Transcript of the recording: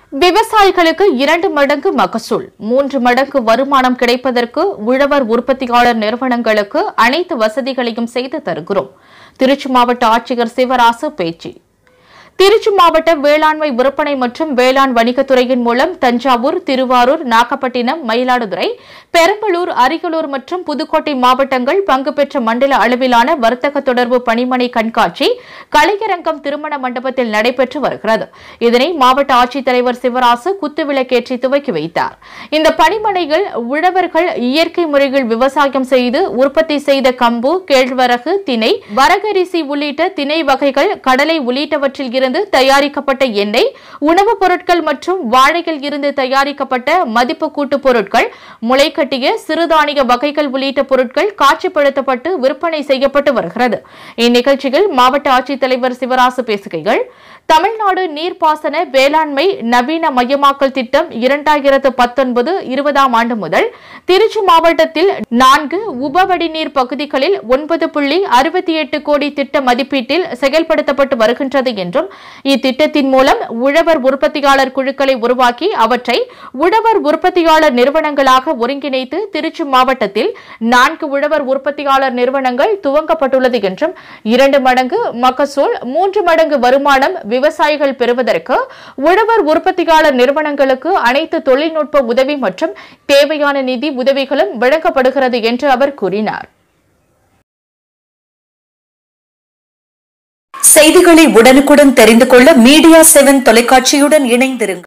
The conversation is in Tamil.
விவசாயிகளுக்கு இரண்டு மடங்கு மகசூல் மூன்று மடங்கு வருமானம் கிடைப்பதற்கு உழவர் உற்பத்தியாளர் நிறுவனங்களுக்கு அனைத்து வசதிகளையும் செய்து தருகிறோம் திருச்சி மாவட்ட ஆட்சியர் சிவராசு பேச்சு திருச்சி மாவட்ட வேளாண்மை விற்பனை மற்றும் வேளாண் வணிகத்துறையின் மூலம் தஞ்சாவூர் திருவாரூர் நாகப்பட்டினம் மயிலாடுதுறை பெரம்பலூர் அரியலூர் மற்றும் புதுக்கோட்டை மாவட்டங்கள் பங்கு பெற்ற மண்டல அளவிலான வர்த்தக தொடர்பு பணிமனை கண்காட்சி கலையரங்கம் திருமண மண்டபத்தில் நடைபெற்று வருகிறது இதனை மாவட்ட ஆட்சித்தலைவர் சிவராசு குத்துவிளக்கேற்றி துவக்கி வைத்தார் இந்த பணிமனைகள் உழவர்கள் இயற்கை முறையில் விவசாயம் செய்து உற்பத்தி செய்த கம்பு கேழ்வரகு திணை வரகரிசி உள்ளிட்ட திணை வகைகள் கடலை உள்ளிட்டவற்றில் இருந்து தயாரிக்கப்பட்ட எண்ணெய் உணவுப் பொருட்கள் மற்றும் வாழையில் இருந்து தயாரிக்கப்பட்ட மதிப்பு கூட்டு பொருட்கள் முளைக்கட்டிய சிறுதானிய வகைகள் உள்ளிட்ட பொருட்கள் காட்சிப்படுத்தப்பட்டு விற்பனை செய்யப்பட்டு வருகிறது இந்நிகழ்ச்சியில் மாவட்ட ஆட்சித்தலைவர் சிவராசு பேசுகையில் தமிழ்நாடு நீர்ப்பாசன வேளாண்மை நவீன மயமாக்கல் திட்டம் இரண்டாயிரத்து பத்தொன்பது இருபதாம் ஆண்டு முதல் திருச்சி மாவட்டத்தில் நான்கு உபவடிநீர் பகுதிகளில் ஒன்பது புள்ளி அறுபத்தி எட்டு கோடி திட்ட மதிப்பீட்டில் செயல்படுத்தப்பட்டு வருகின்றது என்றும் இத்திட்டத்தின் மூலம் உழவர் உற்பத்தியாளர் குழுக்களை உருவாக்கி அவற்றை உழவர் உற்பத்தியாளர் நிறுவனங்களாக ஒருங்கிணைத்து திருச்சி மாவட்டத்தில் நான்கு உழவர் உற்பத்தியாளர் நிறுவனங்கள் துவங்கப்பட்டுள்ளது என்றும் இரண்டு மடங்கு மகசூல் மூன்று மடங்கு வருமானம் விவசாயிகள் பெறுவதற்கு உழவர் உற்பத்தியாளர் நிறுவனங்களுக்கு அனைத்து தொழில்நுட்ப உதவி மற்றும் தேவையான நிதி உதவிகளும் வழங்கப்படுகிறது என்று அவர் கூறினார் செய்திகளை உடனுக்குடன் தெரிந்து கொள்ள மீடியா செவன் தொலைக்காட்சியுடன் இணைந்திருங்கள்